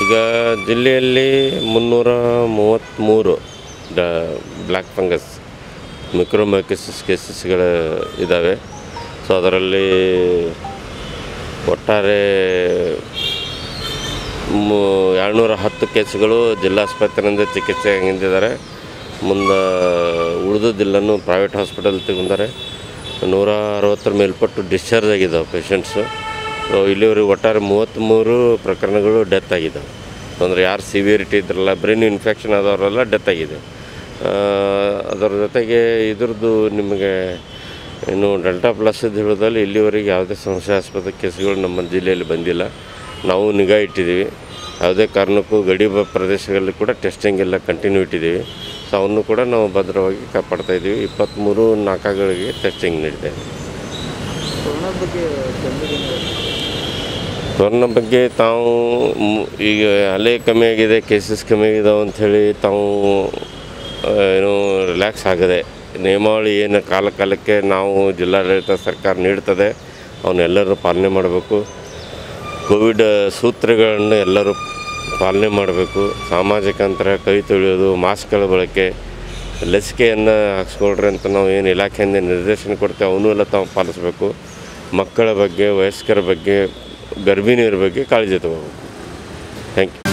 ಈಗ ಜಿಲ್ಲೆಯಲ್ಲಿ ಮುನ್ನೂರ ಮೂವತ್ತ್ಮೂರು ಡ ಬ್ಲ್ಯಾಕ್ ಫಂಗಸ್ ಮಿಕ್ರೋಮೈಕೋಸಿಸ್ ಕೇಸಸ್ಗಳು ಇದ್ದಾವೆ ಸೊ ಅದರಲ್ಲಿ ಒಟ್ಟಾರೆ ಮು ಏಳ್ನೂರ ಹತ್ತು ಕೇಸುಗಳು ಜಿಲ್ಲಾಸ್ಪತ್ರೆಯಿಂದ ಚಿಕಿತ್ಸೆ ಹೊಂದಿದ್ದಾರೆ ಮುಂದೆ ಉಳಿದದ್ದೆಲ್ಲನೂ ಪ್ರೈವೇಟ್ ಹಾಸ್ಪಿಟಲ್ ತಗೊಂಡಾರೆ ನೂರ ಅರವತ್ತರ ಮೇಲ್ಪಟ್ಟು ಡಿಸ್ಚಾರ್ಜ್ ಆಗಿದ್ದಾವೆ ಪೇಷಂಟ್ಸು ಸೊ ಇಲ್ಲಿವರೆಗೆ ಒಟ್ಟಾರೆ ಮೂವತ್ತ್ಮೂರು ಪ್ರಕರಣಗಳು ಡೆತ್ ಆಗಿದ್ದಾವೆ ಅಂದರೆ ಯಾರು ಸಿವಿಯರಿಟಿ ಇದ್ರಲ್ಲ ಬ್ರೈನ್ ಇನ್ಫೆಕ್ಷನ್ ಆದವರೆಲ್ಲ ಡೆತ್ ಆಗಿದೆ ಆ, ಅದರ ಜೊತೆಗೆ ಇದ್ರದ್ದು ನಿಮಗೆ ಇನ್ನು ಡೆಲ್ಟಾ ಪ್ಲಸ್ ಇದು ಹೇಳೋದಲ್ಲಿ ಇಲ್ಲಿವರೆಗೆ ಯಾವುದೇ ಸಂಶಯಾಸ್ಪದ ಕೇಸುಗಳು ನಮ್ಮ ಜಿಲ್ಲೆಯಲ್ಲಿ ಬಂದಿಲ್ಲ ನಾವು ನಿಗಾ ಇಟ್ಟಿದ್ದೀವಿ ಯಾವುದೇ ಕಾರಣಕ್ಕೂ ಗಡಿ ಬ- ಪ್ರದೇಶಗಳಲ್ಲಿ ಕೂಡ ಟೆಸ್ಟಿಂಗ್ ಎಲ್ಲ ಕಂಟಿನ್ಯೂ ಇಟ್ಟಿದ್ದೀವಿ ಸೊ ಅವನ್ನು ಕೂಡ ನಾವು ಭದ್ರವಾಗಿ ಕಾಪಾಡ್ತಾ ಇದ್ದೀವಿ ಇಪ್ಪತ್ತ್ಮೂರು ನಾಲ್ಕಗಳಿಗೆ ಟೆಸ್ಟಿಂಗ್ ನೀಡಿದೆ ಕೊರೋನಾ ಬಗ್ಗೆ ಜನರಿಗೆ ಕೊರೋನಾ ಬಗ್ಗೆ ತಾವು ಮು- ಈಗ ಅಲೆ ಕಮ್ಮಿ ಆಗಿದೆ ಕೇಸಸ್ ಕಮ್ಮಿ ಆಗಿದಾವೆ ಅಂಥೇಳಿ ತಾವು ಆ, ಏನು ರಿಲ್ಯಾಕ್ಸ್ ಆಗದೆ ನಿಯಮಾವಳಿ ಏನು ಕಾಲ ಕಾಲಕ್ಕೆ ನಾವು ಜಿಲ್ಲಾಡಳಿತ ಸರ್ಕಾರ ನೀಡ್ತದೆ ಅವನ್ನೆಲ್ಲರೂ ಪಾಲನೆ ಮಾಡಬೇಕು ಕೋವಿಡ್ ಸೂತ್ರಗಳನ್ನು ಎಲ್ಲರೂ ಪಾಲನೆ ಮಾಡಬೇಕು ಸಾಮಾಜಿಕ ಅಂತರ ಕೈ ತೊಳೆಯೋದು ಮಾಸ್ಕ್ಗಳ ಬಳಕೆ ಲಸಿಕೆಯನ್ನು ಹಾಕ್ಸ್ಕೊಳ್ರಿ ಅಂತ ನಾವು ಏನು ಇಲಾಖೆಯಿಂದ ನಿರ್ದೇಶನ ಕೊಡ್ತೇವೆ ಅವನ್ನೂ ಎಲ್ಲ ತಾವು ಪಾಲಿಸಬೇಕು ಮಕ್ಕಳ ಬಗ್ಗೆ ವಯಸ್ಕರ ಬಗ್ಗೆ ಗರ್ಭಿಣಿಯರ ಬಗ್ಗೆ ಕಾಳಜಿ ತಗೋಬೇಕು ಥ್ಯಾಂಕ್ ಯು